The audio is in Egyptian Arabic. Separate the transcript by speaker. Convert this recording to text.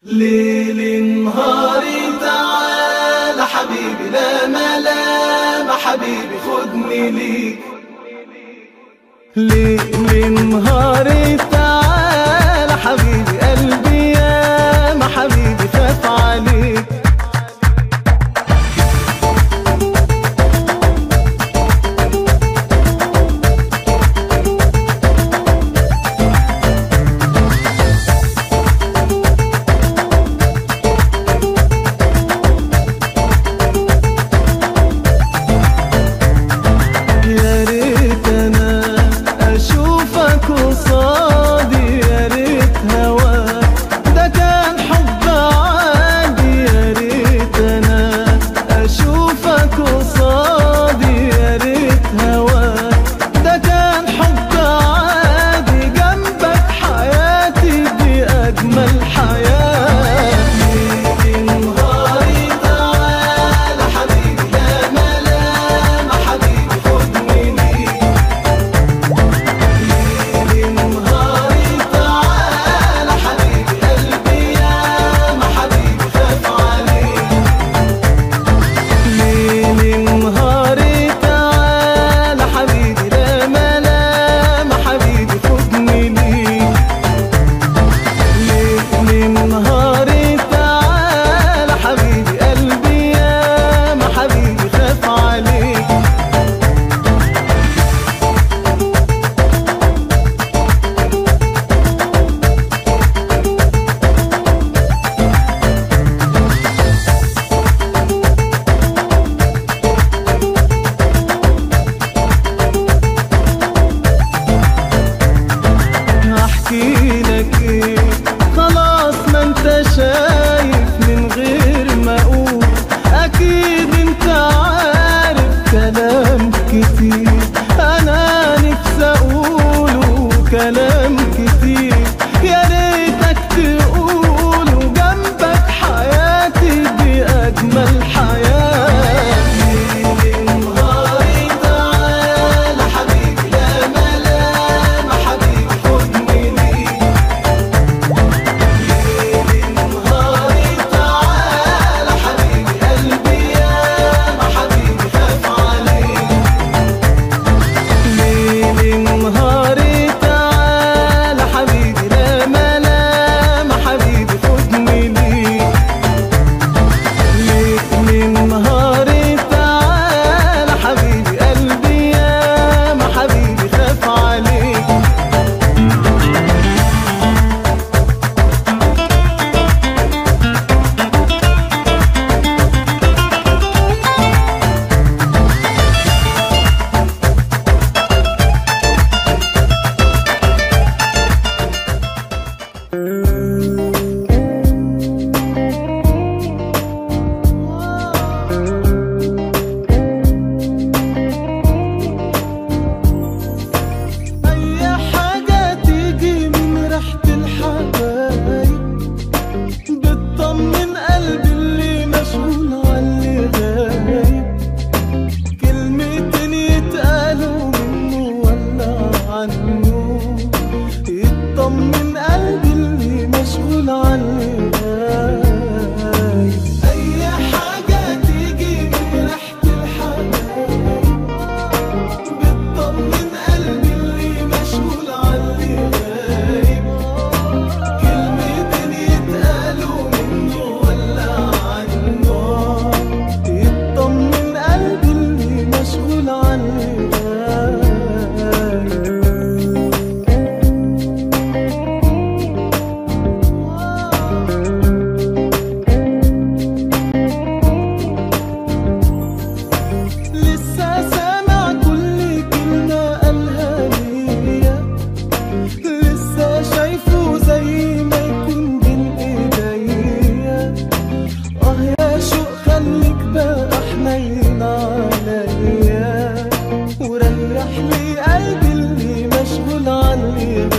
Speaker 1: ليل نهاري تعال حبيبي لا ملام حبيبي خدني ليك ليل نهاري تعال حبيبي قلبي يا ما حبيبي خاف عليك يا ريت انا اشوفك قصادي يا ريت هواك ده كان حب عادي يا ريت انا اشوفك قصادي يا ريت هواك ده كان حب عادي جنبك حياتي دي اجمل حياه ليل نهاري تعال حبيبي لا ملام حبيبي خدني ليك ليل نهاري تعال حبيبي قلبي يا ما حبيبي خاف عليك ليل نهاري تعال حبيبي لا ملام حبيبي خدني ليك ليل نهاري تعال حبيبي قلبي يا ما حبيبي خاف عليك احكي لك ايه خلاص ما انت شايف من غير ما اقول اكيد انت عارف كلام كتير انا نفسي اقوله كلام كتير يا ريتك تقوله جنبك حياتي دي اجمل حياه ليل نهاري تعال حبيبي لا ملام حبيبي خدني ليك ليل نهاري تعال حبيبي قلبي يا ما حبيبي خاف عليك ليل نهاري تعال حبيبي لا ملام حبيبي خدني ليك ليل نهاري تعال حبيبي قلبي يا ما حبيبي خاف عليك أي حاجة تيجي من ريحة الحبايب بتطمن قلبي اللي مشغول عاللي غايب كلمتين يتقالوا منه ولا عنه يطمن قلبي اللي مشغول عاللي غايب أي حاجة تيجي من ريحة الحبايب بتطمن قلبي اللي مشغول عاللي غايب كلمتين يتقالوا منه ولا عنه يطمن قلبي اللي مشغول عاللي غايب لسه سامع كل كلمة قالها ليا لسه شايفه زي ما يكون بين ايديا اه يا شوق خليك بقى حنين عليا وريح لي قلبي اللي مشغول عني